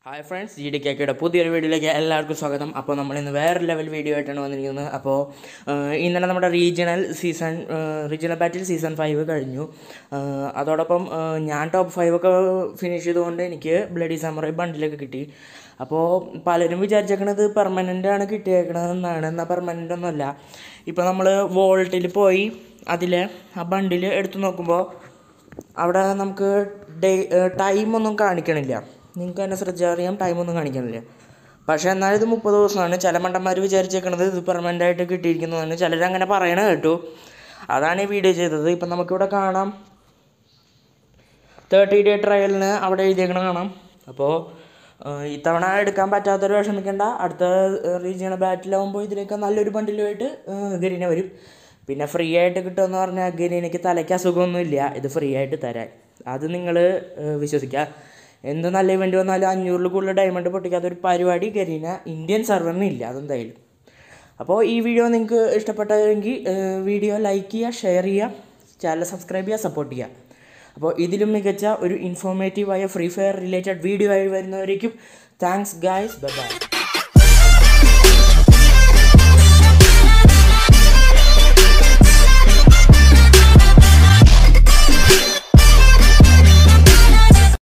hi friends G D കേക്കയുടെ പുതിയൊരു വീഡിയോയിലേക്ക് എല്ലാവർക്കും സ്വാഗതം അപ്പോൾ നമ്മൾ ഇന്ന് വേറെ ലെവൽ വീഡിയോ ആയിട്ടാണ് വന്നിരിക്കുന്നത് അപ്പോൾ ആഹ്, ഇന്നലെ നമ്മുടെ regional season regional battle season five കഴിഞ്ഞു ആഹ്, അതോടൊപ്പം ആഹ്, ഞാൻ ടോപ്പ് ഫൈവ് ഒക്കെ ഫിനിഷ് ചെയ്തുകൊണ്ട് എനിക്ക് ബ്ലഡി സാമറായി ബണ്ടിലൊക്കെ കിട്ടി അപ്പോൾ പലരും വിചാരിച്ചേക്കണത് പെർമനൻ്റ് ആണ് കിട്ടിയേക്കണതെന്നാണ് എന്നാൽ പെർമനൻ്റ് ഒന്നുമല്ല ഇപ്പോൾ നമ്മൾ വോൾട്ടിൽ പോയി അതിൽ ആ ബണ്ടിൽ എടുത്തു നോക്കുമ്പോൾ അവിടെ നമുക്ക് ഡേ ടൈമൊന്നും കാണിക്കണില്ല നിങ്ങൾക്ക് തന്നെ ശ്രദ്ധിച്ചറിയാം ടൈമൊന്നും കാണിക്കണില്ല പക്ഷേ എന്നാലും ഇത് മുപ്പത് ദിവസമാണ് ചില മണ്ടന്മാർ വിചാരിച്ചേക്കണത് ഇത് പെർമനൻ്റ് ആയിട്ട് കിട്ടിയിരിക്കുന്നതാണ് ചിലർ അങ്ങനെ പറയണ കേട്ടു അതാണ് ഈ വീഡിയോ ചെയ്തത് ഇപ്പം നമുക്കിവിടെ കാണാം തേർട്ടി ഡേ ട്രയലിന് അവിടെ എഴുതിയേക്കണ കാണാം അപ്പോൾ ഇത്തവണ എടുക്കാൻ പറ്റാത്തൊരു വിഷമിക്കേണ്ട അടുത്ത റീജിയണൽ ബാറ്റിലാവുമ്പോൾ ഇതിലേക്ക് നല്ലൊരു ബണ്ടിലുമായിട്ട് ഗരീന വരും പിന്നെ ഫ്രീ ആയിട്ട് കിട്ടുമെന്ന് പറഞ്ഞാൽ ഗരീനയ്ക്ക് തലയ്ക്ക് അസുഖമൊന്നുമില്ല ഇത് ഫ്രീ ആയിട്ട് തരാൻ അത് നിങ്ങൾ വിശ്വസിക്കുക എന്ത് നല്ല ഇവൻ്റ് വന്നാലും അഞ്ഞൂറിൽ കൂടുതൽ ഡയമണ്ട് പൊട്ടിക്കാത്ത ഒരു പരിപാടി ഗരീന ഇന്ത്യൻ സെർവറിന് ഇല്ല അതെന്തായാലും അപ്പോൾ ഈ വീഡിയോ നിങ്ങൾക്ക് ഇഷ്ടപ്പെട്ടെങ്കിൽ വീഡിയോ ലൈക്ക് ചെയ്യുക ഷെയർ ചെയ്യുക ചാനൽ സബ്സ്ക്രൈബ് ചെയ്യുക സപ്പോർട്ട് ചെയ്യുക അപ്പോൾ ഇതിലും മികച്ച ഒരു ഇൻഫോർമേറ്റീവായ ഫ്രീ ഫയർ റിലേറ്റഡ് വീഡിയോ ആയി വരുന്നവരേക്കും താങ്ക്സ് ഗായ്സ് ബൈ